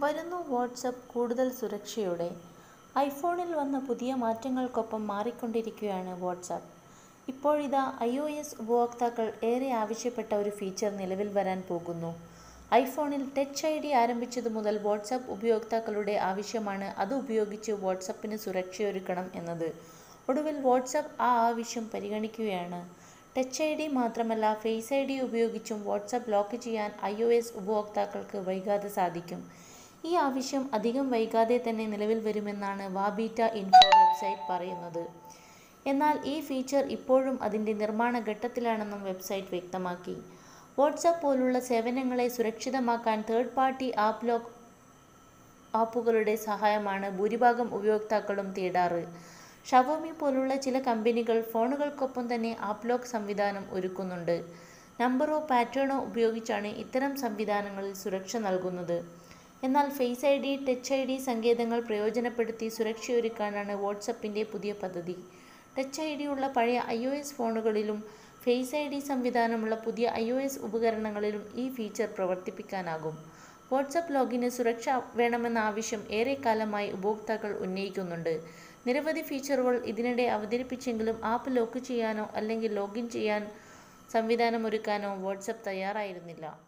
വരുന്നു വാട്സപ്പ് കൂടുതൽ സുരക്ഷയോടെ ഐഫോണിൽ വന്ന പുതിയ മാറ്റങ്ങൾക്കൊപ്പം മാറിക്കൊണ്ടിരിക്കുകയാണ് വാട്സാപ്പ് ഇപ്പോഴിതാ ഐ ഒ എസ് ഉപഭോക്താക്കൾ ഏറെ ആവശ്യപ്പെട്ട ഒരു ഫീച്ചർ നിലവിൽ വരാൻ പോകുന്നു ഐഫോണിൽ ടച്ച് ഐ ഡി ആരംഭിച്ചതു മുതൽ വാട്സാപ്പ് ഉപയോക്താക്കളുടെ ആവശ്യമാണ് അത് ഉപയോഗിച്ച് വാട്സാപ്പിന് സുരക്ഷയൊരുക്കണം എന്നത് ഒടുവിൽ വാട്സാപ്പ് ആ ആവശ്യം പരിഗണിക്കുകയാണ് ടച്ച് ഐ ഡി മാത്രമല്ല ഫേസ് ഐ ഡി ഉപയോഗിച്ചും വാട്സാപ്പ് ലോക്ക് ചെയ്യാൻ ഐ ഒ എസ് ഉപഭോക്താക്കൾക്ക് വൈകാതെ സാധിക്കും ഈ ആവശ്യം അധികം വൈകാതെ തന്നെ നിലവിൽ വരുമെന്നാണ് വാബീറ്റ ഇൻഫോ വെബ്സൈറ്റ് പറയുന്നത് എന്നാൽ ഈ ഫീച്ചർ ഇപ്പോഴും അതിൻ്റെ നിർമ്മാണ ഘട്ടത്തിലാണെന്നും വെബ്സൈറ്റ് വ്യക്തമാക്കി വാട്സാപ്പ് പോലുള്ള സേവനങ്ങളെ സുരക്ഷിതമാക്കാൻ തേർഡ് പാർട്ടി ആപ്പ് ലോക്ക് ആപ്പുകളുടെ സഹായമാണ് ഭൂരിഭാഗം ഉപയോക്താക്കളും തേടാറ് ഷവോമി പോലുള്ള ചില കമ്പനികൾ ഫോണുകൾക്കൊപ്പം തന്നെ ആപ്പ് ലോക്ക് സംവിധാനം ഒരുക്കുന്നുണ്ട് നമ്പറോ പാറ്റേണോ ഉപയോഗിച്ചാണ് ഇത്തരം സംവിധാനങ്ങളിൽ സുരക്ഷ നൽകുന്നത് എന്നാൽ face I D touch I D സങ്കേതങ്ങൾ പ്രയോജനപ്പെടുത്തി സുരക്ഷയൊരുക്കാനാണ് വാട്സപ്പിൻ്റെ പുതിയ പദ്ധതി ടച്ച് ഐ ഡി ഉള്ള പഴയ ഐ ഒ എസ് ഫോണുകളിലും ഫേസ് ഐ ഡി സംവിധാനമുള്ള പുതിയ ഐ ഒ എസ് ഉപകരണങ്ങളിലും ഈ ഫീച്ചർ പ്രവർത്തിപ്പിക്കാനാകും വാട്സപ്പ് ലോഗിന് സുരക്ഷ വേണമെന്ന ആവശ്യം ഏറെക്കാലമായി ഉപഭോക്താക്കൾ ഉന്നയിക്കുന്നുണ്ട് നിരവധി ഫീച്ചറുകൾ ഇതിനിടെ അവതരിപ്പിച്ചെങ്കിലും ആപ്പ് ലോക്ക് ചെയ്യാനോ അല്ലെങ്കിൽ ലോഗിൻ ചെയ്യാൻ സംവിധാനമൊരുക്കാനോ വാട്സപ്പ് തയ്യാറായിരുന്നില്ല